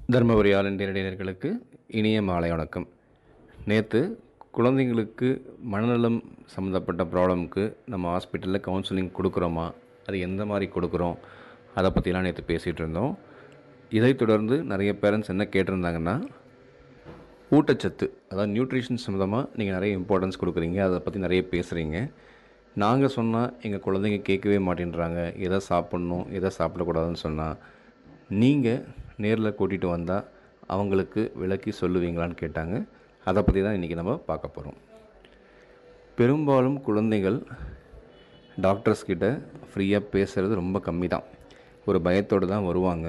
Dharmapuri all இந்திய நேயர்களுக்கு இனிய மாலை வணக்கம் நேற்று குழந்தைங்களுக்கு மனநலம் சம்மந்தப்பட்ட ப்ராப்ளமுக்கு நம்ம ஹாஸ்பிட்டலில் கவுன்சிலிங் கொடுக்குறோமா அது எந்த மாதிரி கொடுக்குறோம் அதை பற்றிலாம் நேற்று பேசிகிட்டு இருந்தோம் இதைத் தொடர்ந்து நிறைய பேரண்ட்ஸ் என்ன கேட்டிருந்தாங்கன்னா ஊட்டச்சத்து அதாவது நியூட்ரிஷன் சம்மந்தமாக நீங்கள் நிறைய இம்பார்ட்டன்ஸ் கொடுக்குறீங்க அதை பற்றி நிறைய பேசுகிறீங்க நாங்கள் சொன்னால் எங்கள் குழந்தைங்க கேட்கவே மாட்டேன்றாங்க எதை சாப்பிட்ணும் எதை சாப்பிடக்கூடாதுன்னு சொன்னால் நீங்கள் நேரில் கூட்டிகிட்டு வந்தால் அவங்களுக்கு விளக்கி சொல்லுவீங்களான்னு கேட்டாங்க அதை பற்றி தான் இன்றைக்கி நம்ம பார்க்க போகிறோம் பெரும்பாலும் குழந்தைகள் டாக்டர்ஸ் கிட்ட ஃப்ரீயாக பேசுகிறது ரொம்ப கம்மி தான் ஒரு பயத்தோடு தான் வருவாங்க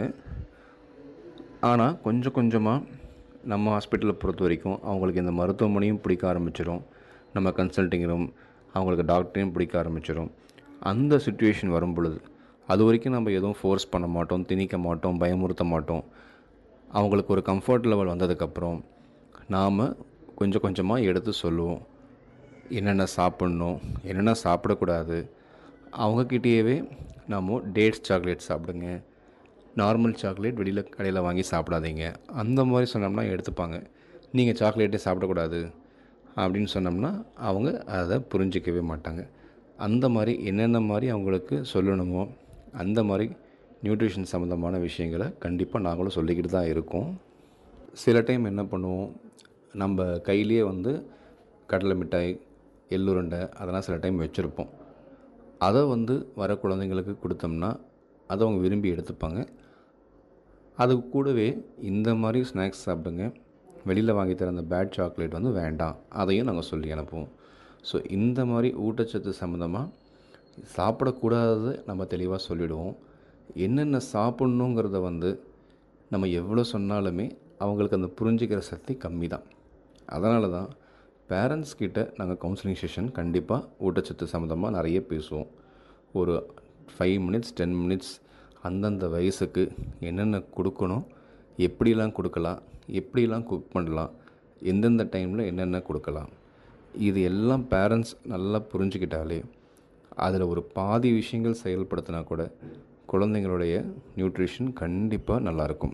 ஆனால் கொஞ்சம் கொஞ்சமாக நம்ம ஹாஸ்பிட்டலை பொறுத்த வரைக்கும் அவங்களுக்கு இந்த மருத்துவமனையும் பிடிக்க ஆரம்பிச்சிடும் நம்ம கன்சல்டிங் ரூம் அவங்களுக்கு டாக்டரையும் பிடிக்க ஆரம்பிச்சிடும் அந்த சுச்சுவேஷன் வரும் பொழுது அது வரைக்கும் நம்ம எதுவும் ஃபோர்ஸ் பண்ண மாட்டோம் திணிக்க மாட்டோம் பயமுறுத்த மாட்டோம் அவங்களுக்கு ஒரு கம்ஃபர்ட் லெவல் வந்ததுக்கப்புறம் நாம் கொஞ்சம் கொஞ்சமாக எடுத்து சொல்லுவோம் என்னென்ன சாப்பிட்ணும் என்னென்ன சாப்பிடக்கூடாது அவங்கக்கிட்டேயே நாம் டேட்ஸ் சாக்லேட் சாப்பிடுங்க நார்மல் சாக்லேட் வெளியில் கடையில் வாங்கி சாப்பிடாதீங்க அந்த மாதிரி சொன்னோம்னா எடுத்துப்பாங்க நீங்கள் சாக்லேட்டே சாப்பிடக்கூடாது அப்படின்னு சொன்னோம்னா அவங்க அதை புரிஞ்சிக்கவே மாட்டாங்க அந்த மாதிரி என்னென்ன மாதிரி அவங்களுக்கு சொல்லணுமோ அந்த மாதிரி நியூட்ரிஷன் சம்மந்தமான விஷயங்களை கண்டிப்பாக நாங்களும் சொல்லிக்கிட்டு தான் இருக்கோம் சில டைம் என்ன பண்ணுவோம் நம்ம கையிலேயே வந்து கடலை மிட்டாய் எள்ளுருண்டை அதெல்லாம் சில டைம் வச்சுருப்போம் அதை வந்து வர குழந்தைங்களுக்கு கொடுத்தோம்னா அதை அவங்க விரும்பி எடுத்துப்பாங்க அது கூடவே இந்த மாதிரி ஸ்நாக்ஸ் சாப்பிடுங்க வெளியில் வாங்கி தர அந்த பேட் சாக்லேட் வந்து வேண்டாம் அதையும் நாங்கள் சொல்லி அனுப்புவோம் ஸோ இந்த மாதிரி ஊட்டச்சத்து சம்மந்தமாக சாப்பிடக்கூடாதது நம்ம தெளிவாக சொல்லிவிடுவோம் என்னென்ன சாப்பிட்ணுங்கிறத வந்து நம்ம எவ்வளோ சொன்னாலுமே அவங்களுக்கு அந்த புரிஞ்சிக்கிற சக்தி கம்மி தான் அதனால தான் பேரண்ட்ஸ் கிட்ட நாங்கள் கவுன்சிலிங் செஷன் கண்டிப்பாக ஊட்டச்சத்து சம்மந்தமாக நிறைய பேசுவோம் ஒரு ஃபைவ் மினிட்ஸ் டென் மினிட்ஸ் அந்தந்த வயசுக்கு என்னென்ன கொடுக்கணும் எப்படிலாம் கொடுக்கலாம் எப்படிலாம் குக் பண்ணலாம் எந்தெந்த டைமில் என்னென்ன கொடுக்கலாம் இது எல்லாம் பேரண்ட்ஸ் நல்லா புரிஞ்சுக்கிட்டாலே அதில் ஒரு பாதி விஷயங்கள் செயல்படுத்தினா கூட குழந்தைங்களுடைய நியூட்ரிஷன் கண்டிப்பாக நல்லாயிருக்கும்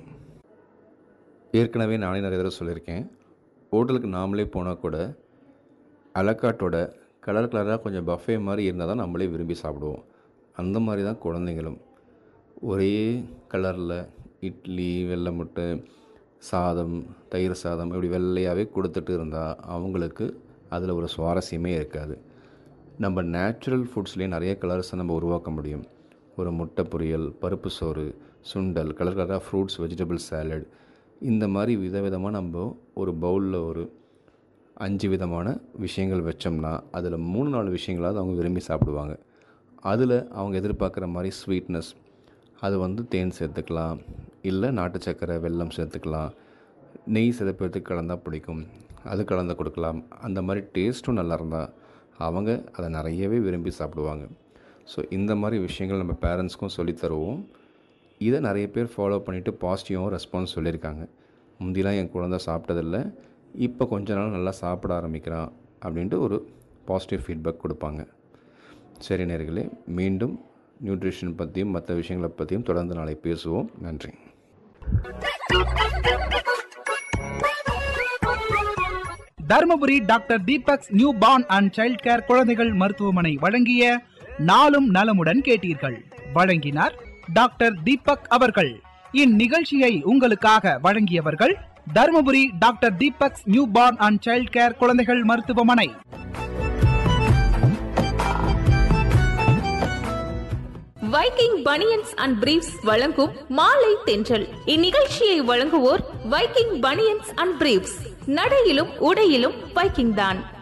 ஏற்கனவே நானே நிறைய தடவை சொல்லியிருக்கேன் ஹோட்டலுக்கு நாமளே போனால் கூட அலக்காட்டோட கலர் கலராக கொஞ்சம் பஃபே மாதிரி இருந்தால் தான் நம்மளே விரும்பி சாப்பிடுவோம் அந்த மாதிரி தான் குழந்தைங்களும் ஒரே கலரில் இட்லி வெள்ளை முட்டை சாதம் தயிர் சாதம் இப்படி வெள்ளையாகவே கொடுத்துட்டு இருந்தால் அவங்களுக்கு அதில் ஒரு சுவாரஸ்யமே இருக்காது நம்ம நேச்சுரல் ஃபுட்ஸ்லேயே நிறைய கலர்ஸை நம்ம உருவாக்க முடியும் ஒரு முட்டை பொரியல் பருப்பு சோறு சுண்டல் கலர் கலராக ஃப்ரூட்ஸ் வெஜிடபிள் சாலட் இந்த மாதிரி விதவிதமாக நம்ம ஒரு பவுலில் ஒரு அஞ்சு விதமான விஷயங்கள் வச்சோம்னா அதில் மூணு நாலு விஷயங்களாவது அவங்க விரும்பி சாப்பிடுவாங்க அதில் அவங்க எதிர்பார்க்குற மாதிரி ஸ்வீட்னஸ் அது வந்து தேன் சேர்த்துக்கலாம் இல்லை நாட்டு சர்க்கரை வெல்லம் சேர்த்துக்கலாம் நெய் சில பேர்த்துக்கு கலந்தால் பிடிக்கும் அது கலந்து கொடுக்கலாம் அந்த மாதிரி டேஸ்ட்டும் நல்லா இருந்தால் அவங்க அதை நிறையவே விரும்பி சாப்பிடுவாங்க ஸோ இந்த மாதிரி விஷயங்கள் நம்ம பேரண்ட்ஸ்க்கும் சொல்லித்தருவோம் இதை நிறைய பேர் ஃபாலோ பண்ணிவிட்டு பாசிட்டிவாகவும் ரெஸ்பான்ஸ் சொல்லியிருக்காங்க முந்திலாம் என் குழந்த சாப்பிட்டதில்ல இப்போ கொஞ்ச நாள் நல்லா சாப்பிட ஆரம்பிக்கிறான் அப்படின்ட்டு ஒரு பாசிட்டிவ் ஃபீட்பேக் கொடுப்பாங்க சரி நேர்களே மீண்டும் நியூட்ரிஷன் பற்றியும் மற்ற விஷயங்களை பற்றியும் தொடர்ந்து நாளை பேசுவோம் நன்றி Dharmapuri doctor Deepak's new born and child care குழந்தைகள் மருத்துவமனை வழங்கிய நாளும் நலமுடன் கேட்டீர்கள் வழங்கினார் டாக்டர் தீபக் அவர்கள் இந்நிகழ்ச்சியை உங்களுக்காக வழங்கியவர்கள் Dharmapuri doctor Deepak's new born and child care குழந்தைகள் மருத்துவமனை வைக்கிங் பனியன்ஸ் அண்ட் பிரீஃப்ஸ் வழங்கும் மாலை தென்றல் இந்நிகழ்ச்சியை வழங்குவோர் வைக்கிங் பனியன்ஸ் அண்ட் பிரீஃப்ஸ் நடையிலும் உடையிலும் வைக்கிங் தான்